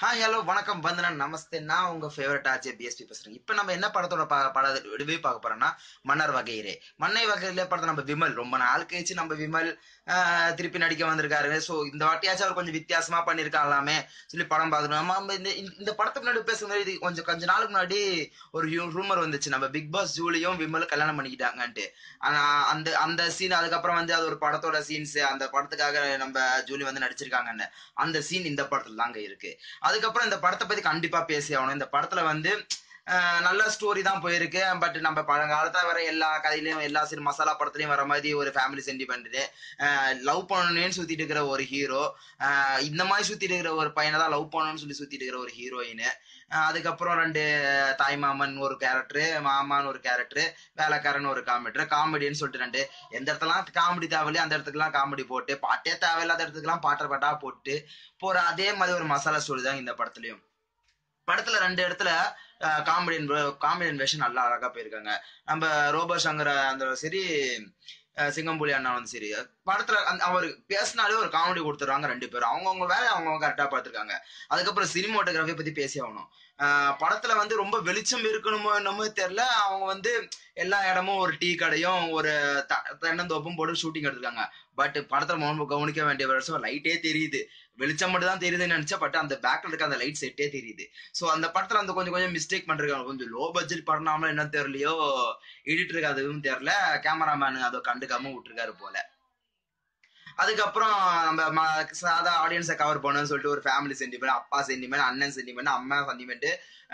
hi hello வணக்கம் வந்தனன் நமஸ்தே நான் உங்க ஃபேவரட் ஆச்சு பிஎஸ்பி பேசுறேன் இப்போ நம்ம என்ன படத்தோட பா பட ரிவ்யூ பார்க்க போறோம்னா மன்னர் வகையிலே மன்னை வகையிலே படத்தை நம்ம விமல் ரொம்ப நாள் கழிச்சு நம்ம விமல் ஆஹ், திருப்பி நடிக்க வந்திருக்காரு ஸோ இந்த வாட்டியாச்சும் அவர் கொஞ்சம் வித்தியாசமா பண்ணியிருக்காங்களாமே சொல்லி படம் பார்க்கணும் நம்ம இந்த இந்த- இந்த படத்துக்கு முன்னாடி பேசும்போது இது கொஞ்சம் கொஞ்ச நாளுக்கு முன்னாடி ஒரு ரூமர் வந்துச்சு நம்ம பிக் பாஸ் ஜூலியும் விமலும் கல்யாணம் பண்ணிக்கிட்டாங்கன்ட்டு ஆனா அந்த அந்த சீன் அதுக்கப்புறம் வந்து அது ஒரு படத்தோட சீன்ஸ் அந்த படத்துக்காக நம்ம ஜூலி வந்து நடிச்சிருக்காங்கன்னு அந்த சீன் இந்த படத்துல தாங்க இருக்கு அதுக்கப்புறம் இந்த படத்தை பத்தி கண்டிப்பா பேசி ஆகணும் இந்த படத்துல வந்து அஹ், நல்ல ஸ்டோரி தான் போயிருக்கு பட் நம்ம பழங்காலத்துல வர எல்லா கதையிலயும் எல்லா சிறு மசாலா படத்துலயும் வர மாதிரி ஒரு ஃபேமிலி சென்டிமெண்ட் லவ் பண்ணணும்னு சுத்திட்டு இருக்கிற ஒரு ஹீரோ இந்த மாதிரி சுத்திட்டு இருக்கிற ஒரு பையனை தான் லவ் பண்ணணும்னு சொல்லி சுத்திட்டு இருக்கிற ஒரு ஹீரோயின் அதுக்கப்புறம் ரெண்டு தாய்மாமன் ஒரு கேரக்டர் மாமான்னு ஒரு கேரக்டர் வேலைக்காரன் ஒரு காமெடி காமெடின்னு சொல்லிட்டு ரெண்டு எந்த இடத்துலாம் காமெடி தேவையில்லையோ அந்த இடத்துக்குலாம் காமெடி போட்டு பாட்டே தேவையில்லாத இடத்துக்குலாம் பாட்டை பாட்டா போட்டு போற அதே மாதிரி ஒரு மசாலா ஸ்டோரி தான் இந்த படத்துலயும் படத்துல ரெண்டு இடத்துல காமெடியன் காமெடியன் வேஷன் நல்லா அழகா போயிருக்காங்க நம்ம ரோபோ சங்கர் அந்த சரி அஹ் சிங்கம்புலி அண்ணா வந்து சரி படத்துல அந்த அவர் பேசினாலே ஒரு காமெடி கொடுத்துறாங்க ரெண்டு பேரும் அவங்கவுங்க வேலை அவங்கவுங்க கரெக்டா பார்த்துருக்காங்க அதுக்கப்புறம் சினிமோட்டோகிராஃபி பத்தி பேசி ஆகணும் ஆஹ் படத்துல வந்து ரொம்ப வெளிச்சம் இருக்கணுமோ என்னமோ தெரியல அவங்க வந்து எல்லா இடமும் ஒரு டீ கடையும் ஒரு த- தென்னந்தோப்பும் போட்டு ஷூட்டிங் எடுத்திருக்காங்க பட் படத்துல ரொம்ப கவனிக்க வேண்டிய வருஷம் லைட்டே தெரியுது வெளிச்சம் மட்டும் தான் தெரியுதுன்னு நினைச்சா பட் அந்த பேக்ல இருக்க அந்த லைட் செட்டே தெரியுது சோ அந்த படத்துல அந்த கொஞ்சம் கொஞ்சம் மிஸ்டேக் பண்றாங்க கொஞ்சம் லோ பட்ஜெட் படம்னாம என்ன தெரியலையோ எடிட்டருக்கு அதுவும் தெரியல கேமராமேனு அதை கண்டுக்காம விட்டுருக்காரு போல அதுக்கப்புறம் நம்ம ம- சாதா ஆடியன்ஸை கவர் பண்ணணும்னு சொல்லிட்டு ஒரு ஃபேமிலி சென்டிமெண்ட் அப்பா சென்டிமெண்ட் அண்ணன் சென்டிமெண்ட் அம்மா சென்டிமெண்ட்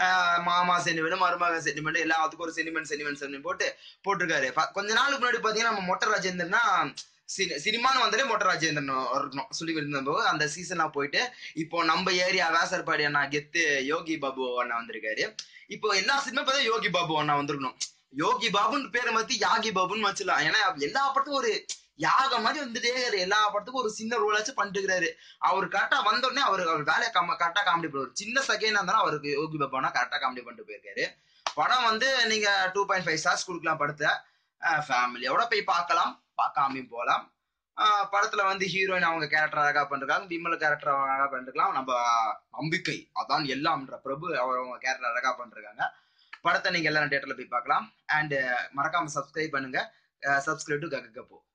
மாமா சென்டிமெண்ட் மருமகன் சென்டிமெண்ட் எல்லாத்துக்கும் ஒரு சென்டிமெண்ட் சென்டிமெண்ட் சென்டிமெண்ட் போட்டு போட்டிருக்காரு ப- கொஞ்ச நாளுக்கு முன்னாடி பாத்தீங்கன்னா நம்ம மொட்டை ராஜேந்திரனா சினி- சினிமான்னு வந்தாலே மொட்டை ராஜேந்திரன் இருக்கணும் சொல்லி இருந்தபோது அந்த சீசன்லாம் போயிட்டு இப்போ நம்ம ஏரியா வேசர்பாடி அண்ணா கெத்து யோகி பாபு அண்ணா வந்திருக்காரு இப்போ எல்லா சினிமா பார்த்தா யோகி பாபு அண்ணா வந்திருக்கணும் யோகி பாபுன்னு பேரை மாத்தி யாகி பாபுன்னு வச்சிடலாம் ஏன்னா எல்லா படத்துக்கும் ஒரு யாகம் மாதிரி வந்துட்டே இருக்காரு எல்லா படத்துக்கும் ஒரு சின்ன ரோலாச்சும் பண்ணிட்டு இருக்கிறாரு அவர் கரெக்டா வந்த உடனே அவர் அவர் வேலையை கரெக்டா காமெடி பண்ணுவார் சின்ன செகண்ட் இருந்தாலும் அவருக்கு யோகி பாபானா கரெக்டா காமெடி பண்ணிட்டு போயிருக்காரு படம் வந்து நீங்க டூ பாயிண்ட் ஃபைவ் ஸ்டார்ஸ் கொடுக்கலாம் படத்தை ஃபேமிலியோட போய் பார்க்கலாம் பார்க்காமையும் போகலாம் ஆஹ் படத்துல வந்து ஹீரோயின் அவங்க கேரக்டர் அழகா பண்ணிருக்காங்க விமல் கேரக்டர் அழகா பண்ணிருக்கலாம் நம்ம நம்பிக்கை அதான் எல்லாம்ன்ற பிரபு அவர் அவங்க கேரக்டர் அழகா பண்ணிருக்காங்க படத்தை நீங்க எல்லாரும் தேட்டர்ல போய் பார்க்கலாம் அண்ட் மறக்காம சப்ஸ்கிரைப் பண்ணுங்க சப்ஸ்கிரைப் டு ககப்போ